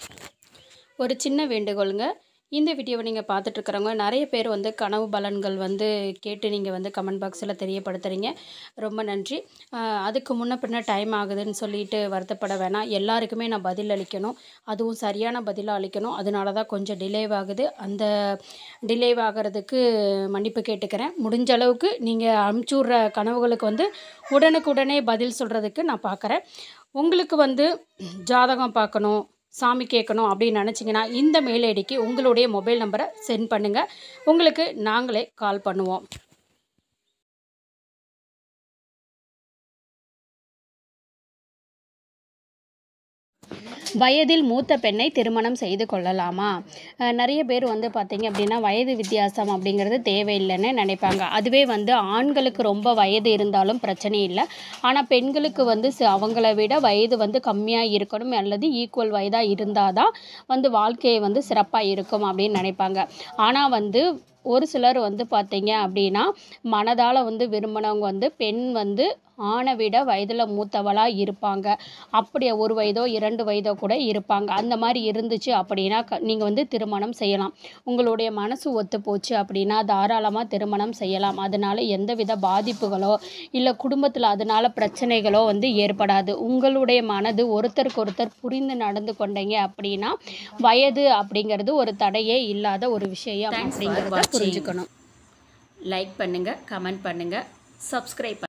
ஒரு சின்ன வேண்டுகோளுங்க இந்த வீடியோவை நீங்கள் பார்த்துட்ருக்கிறவங்க நிறைய பேர் வந்து கனவு பலன்கள் வந்து கேட்டு நீங்கள் வந்து கமெண்ட் பாக்ஸில் தெரியப்படுத்துகிறீங்க ரொம்ப நன்றி ஆஹ் அதுக்கு முன்ன பின்ன டைம் ஆகுதுன்னு சொல்லிட்டு வருத்தப்பட வேணாம் எல்லாருக்குமே நான் பதில் அளிக்கணும் அதுவும் சரியான பதிலாக அளிக்கணும் அதனால தான் கொஞ்சம் டிலே ஆகுது அந்த டிலே ஆகிறதுக்கு மன்னிப்பு கேட்டுக்கிறேன் முடிஞ்ச அளவுக்கு நீங்கள் அனுப்பிச்சி விட்ற கனவுகளுக்கு வந்து உடனுக்குடனே பதில் சொல்கிறதுக்கு நான் பார்க்குறேன் உங்களுக்கு வந்து ஜாதகம் பார்க்கணும் சாமி கேட்கணும் அப்படின்னு நினச்சிங்கன்னா இந்த மெயில் ஐடிக்கு உங்களுடைய மொபைல் நம்பரை சென்ட் பண்ணுங்கள் உங்களுக்கு நாங்களே கால் பண்ணுவோம் வயதில் மூத்த பெண்ணை திருமணம் செய்து கொள்ளலாமா அஹ் நிறைய பேர் வந்து பார்த்தீங்க அப்படின்னா வயது வித்தியாசம் அப்படிங்கிறது தேவையில்லைன்னு நினைப்பாங்க அதுவே வந்து ஆண்களுக்கு ரொம்ப வயது இருந்தாலும் பிரச்சனை இல்லை ஆனால் பெண்களுக்கு வந்து ச- அவங்கள விட வயது வந்து கம்மியாக இருக்கணும் அல்லது ஈக்குவல் வயதாக இருந்தால் தான் வந்து வாழ்க்கையை வந்து சிறப்பாக இருக்கும் அப்படின்னு நினைப்பாங்க ஆனால் வந்து ஒரு சிலர் வந்து பார்த்தீங்க அப்படின்னா மனதால் வந்து விரும்பினவங்க வந்து பெண் வந்து ஆணை விட வயதில் மூத்தவளாக இருப்பாங்க அப்படி ஒரு வயதோ இரண்டு வயதோ கூட இருப்பாங்க அந்த மாதிரி இருந்துச்சு அப்படின்னா க நீங்கள் வந்து திருமணம் செய்யலாம் உங்களுடைய மனசு ஒத்து போச்சு அப்படின்னா தாராளமாக திருமணம் செய்யலாம் அதனால் எந்தவித பாதிப்புகளோ இல்லை குடும்பத்தில் அதனால் பிரச்சனைகளோ வந்து ஏற்படாது உங்களுடைய மனது ஒருத்தருக்கு ஒருத்தர் புரிந்து நடந்து கொண்டீங்க அப்படின்னா வயது அப்படிங்கிறது ஒரு தடையே இல்லாத ஒரு விஷயம் அப்படிங்கிறத புரிஞ்சுக்கணும் லைக் பண்ணுங்கள் கமெண்ட் பண்ணுங்கள் சப்ஸ்கிரைப்